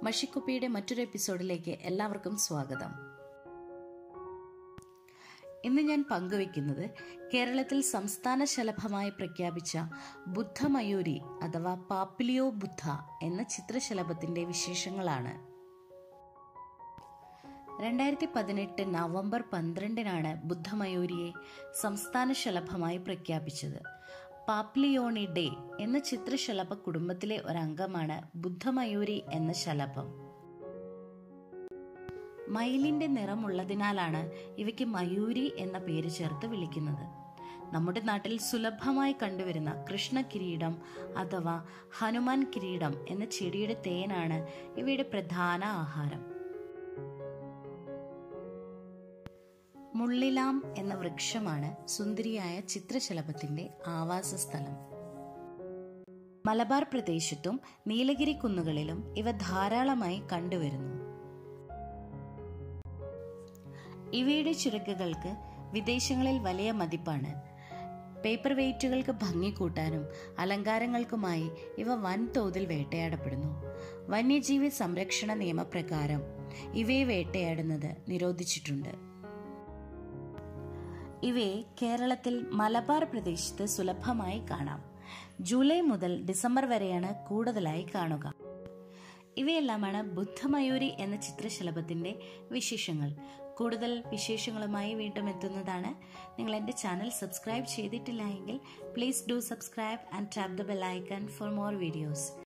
മഷിക്കുപ്പിയുടെ മറ്റൊരു എപ്പിസോഡിലേക്ക് എല്ലാവർക്കും സ്വാഗതം ഇന്ന് ഞാൻ പങ്കുവയ്ക്കുന്നത് കേരളത്തിൽ സംസ്ഥാന ശലഭമായി പ്രഖ്യാപിച്ച ബുദ്ധമയൂരി അഥവാ പാപ്പിലിയോ ബുദ്ധ എന്ന ചിത്രശലഭത്തിന്റെ വിശേഷങ്ങളാണ് രണ്ടായിരത്തി പതിനെട്ട് നവംബർ പന്ത്രണ്ടിനാണ് ബുദ്ധമയൂരിയെ സംസ്ഥാന ശലഭമായി പ്രഖ്യാപിച്ചത് പാപ്ലിയോണി ഡേ എന്ന ചിത്രശലഭ കുടുംബത്തിലെ ഒരംഗമാണ് ബുദ്ധമയൂരി എന്ന ശലഭം മയിലിന്റെ നിറമുള്ളതിനാലാണ് ഇവയ്ക്ക് മയൂരി എന്ന പേര് ചേർത്ത് വിളിക്കുന്നത് നമ്മുടെ നാട്ടിൽ സുലഭമായി കണ്ടുവരുന്ന കൃഷ്ണ കിരീടം അഥവാ ഹനുമാൻ കിരീടം എന്ന ചെടിയുടെ തേനാണ് ഇവയുടെ പ്രധാന ആഹാരം മുള്ളിലാം എന്ന വൃക്ഷമാണ് സുന്ദരിയായ ചിത്രശലഭത്തിന്റെ ആവാസ സ്ഥലം മലബാർ പ്രദേശത്തും നീലഗിരി കുന്നുകളിലും ഇവ ധാരാളമായി കണ്ടുവരുന്നു ഇവയുടെ ചിറകുകൾക്ക് വിദേശങ്ങളിൽ വലിയ മതിപ്പാണ് പേപ്പർ വെയിറ്റുകൾക്ക് ഭംഗി കൂട്ടാനും അലങ്കാരങ്ങൾക്കുമായി ഇവ വൻതോതിൽ വേട്ടയാടപ്പെടുന്നു വന്യജീവി സംരക്ഷണ നിയമപ്രകാരം ഇവയെ വേട്ടയാടുന്നത് നിരോധിച്ചിട്ടുണ്ട് ഇവയെ കേരളത്തിൽ മലബാർ പ്രദേശത്ത് സുലഭമായി കാണാം ജൂലൈ മുതൽ ഡിസംബർ വരെയാണ് കൂടുതലായി കാണുക ഇവയെല്ലാമാണ് ബുദ്ധമയൂരി എന്ന ചിത്രശലഭത്തിന്റെ വിശേഷങ്ങൾ കൂടുതൽ വിശേഷങ്ങളുമായി വീണ്ടും എത്തുന്നതാണ് നിങ്ങൾ എൻ്റെ ചാനൽ സബ്സ്ക്രൈബ് ചെയ്തിട്ടില്ല എങ്കിൽ please do subscribe and tap the bell icon for more videos